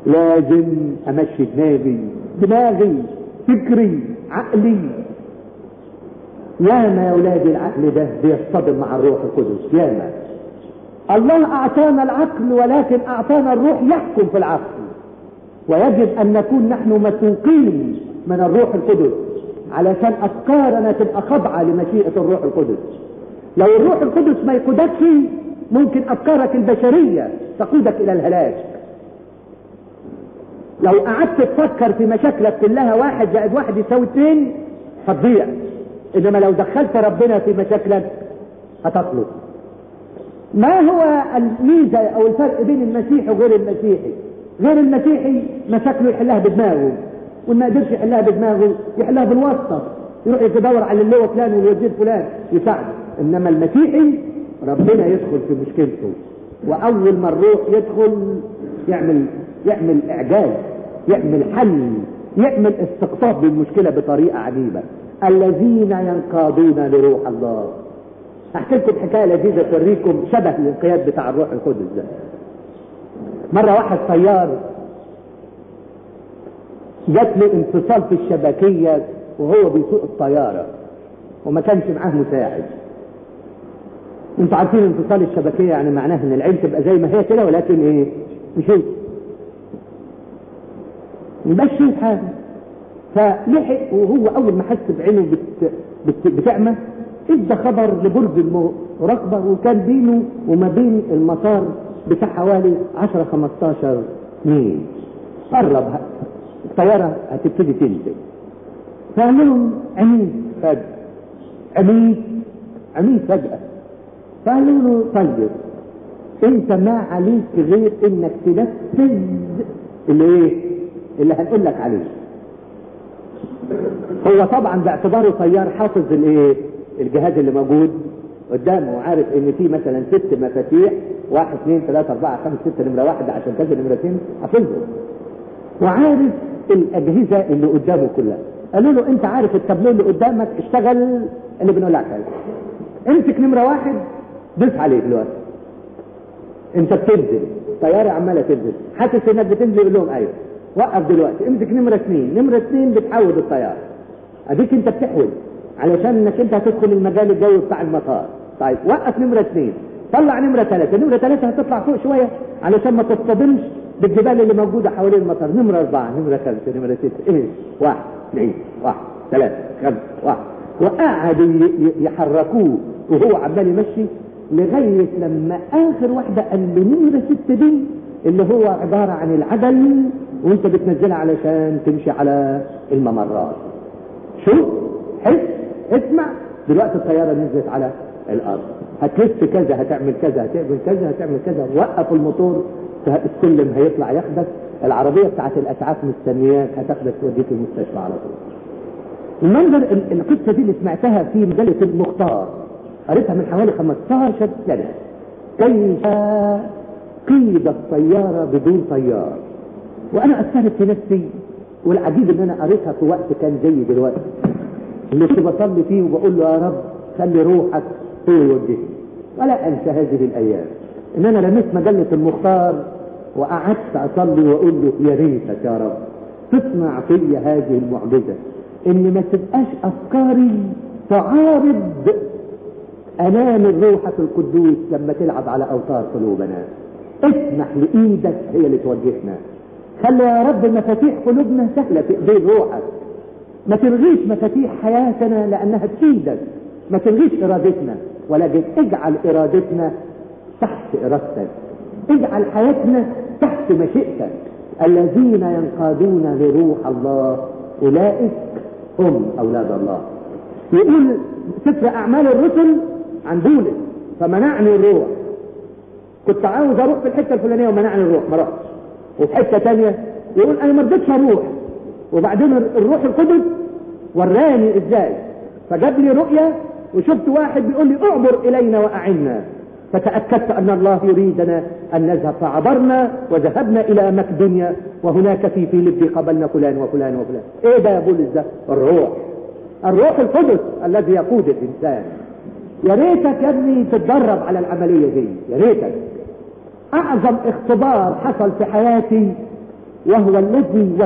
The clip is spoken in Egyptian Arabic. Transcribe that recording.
لازم امشي دماغي دماغي فكري عقلي ياما يا اولادي العقل ده بيصطدم مع الروح القدس ياما الله اعطانا العقل ولكن اعطانا الروح يحكم في العقل ويجب ان نكون نحن مسوقين من الروح القدس علشان افكارنا تبقى خاضعه لمشيئه الروح القدس لو الروح القدس ما يقودكش ممكن افكارك البشريه تقودك الى الهلاك لو قعدت تفكر في مشاكلك كلها واحد زائد واحد يساوي اثنين هتضيع انما لو دخلت ربنا في مشاكلك هتطلب ما هو الميزه او الفرق بين المسيحي وغير المسيحي غير المسيحي مشاكله يحلها بدماغه وما قدرش يحلها بدماغه يحلها بالواسطه يروح يدور على اللواء فلان والوزير فلان يساعده انما المسيحي ربنا يدخل في مشكلته واول ما الروح يدخل يعمل يعمل اعجاز يعمل حل يعمل استقطاب للمشكله بطريقه عجيبه الذين ينقادون لروح الله احكي لكم حكايه لذيذه توريكم شبه الانقياد بتاع الروح القدس ده مره واحد طيار جات له انفصال في الشبكيه وهو بيسوق الطياره وما كانش معاه مساعد انتوا عارفين انفصال الشبكيه يعني معناه ان العين تبقى زي ما هي كده ولكن ايه مش هي يمشي حاجه فلحق وهو اول ما حس بعينه بت... بت... بتعمى ادى خبر لبرج المراقبه وكان بينه وما بين المطار بتاع حوالي 10 15 ميل قرب الطياره هتبتدي تنزل فقال لهم عميد فجأة عميد عميد فجأة فقالوا له طيب انت ما عليك غير انك تنفذ اللي ايه اللي هنقول لك عليه هو طبعا باعتباره طيار حافظ الايه الجهاز اللي موجود قدامه وعارف ان في مثلا ست مفاتيح واحد اثنين ثلاثة أربعة خمسة ستة نمرة واحد عشان كذا نمرة اثنين حافظهم وعارف الأجهزة اللي قدامه كلها قالوا له أنت عارف التابلو اللي قدامك اشتغل اللي بنقول لك عليه امسك نمرة واحد دوس عليه دلوقتي أنت بتنزل طيارة عمالة تنزل حاسس إنك بتنزل يقول لهم أيوه وقف دلوقتي امسك نمرة اثنين نمرة اثنين بتحود الطيارة اديك انت بتحود علشان انك انت هتدخل المجال الجوي بتاع المطار طيب وقف نمرة اثنين طلع نمرة ثلاثة نمرة ثلاثة هتطلع فوق شوية علشان ما تصطدمش بالجبال اللي موجودة حوالين المطار نمرة أربعة نمرة خمسة نمرة ستة إيه واحد اثنين واحد ثلاثة خمسة واحد وقعدوا يحركوه وهو عمال يمشي لغاية لما آخر واحدة قال له نمرة ستة دي اللي هو عبارة عن العدل وانت بتنزلها علشان تمشي على الممرات شوف حس اسمع دلوقتي الطيارة نزلت على الأرض هتلف كذا هتعمل كذا هتعمل كذا هتعمل كذا وقف الموتور السلم هيطلع ياخدك العربية بتاعت الأسعاف مستنياك هتاخدك توديك المستشفى على طول المنظر القصة دي اللي سمعتها في مجلة المختار قريتها من حوالي 15 سنة كيف قيد الطيارة بدون طيار وانا اثرت في نفسي والعجيب ان انا قريتها في وقت كان زي دلوقتي اللي كنت بصلي فيه وبقول له يا رب خلي روحك هو يوجهني ولا انسى هذه الايام ان انا لمست مجله المختار وقعدت اصلي واقول له يا ريتك يا رب تصنع في هذه المعجزه ان ما تبقاش افكاري تعارض امام الروحة القدوس لما تلعب على اوتار قلوبنا اسمح لايدك هي اللي توجهنا خلي يا رب مفاتيح قلوبنا سهلة في ايدين روحك ما تلغيش مفاتيح حياتنا لانها تفيدك ما تلغيش ارادتنا ولكن اجعل ارادتنا تحت ارادتك اجعل حياتنا تحت مشيئتك الذين ينقادون لروح الله اولئك هم اولاد الله يقول سفر اعمال الرسل عن بولس فمنعني الروح كنت عاوز اروح في الحته الفلانيه ومنعني الروح ما رحتش وفي حته ثانيه يقول انا ما رضيتش اروح وبعدين الروح القدس وراني ازاي فجاب لي رؤيه وشفت واحد بيقول لي اعبر الينا واعنا فتاكدت ان الله يريدنا ان نذهب فعبرنا وذهبنا الى مقدونيا وهناك في فيليبي قبلنا فلان وفلان وفلان ايه ده يا بولس ده الروح الروح القدس الذي يقود الانسان يا ريتك يا ابني تتدرب على العمليه دي يا ريتك اعظم اختبار حصل في حياتي وهو الذي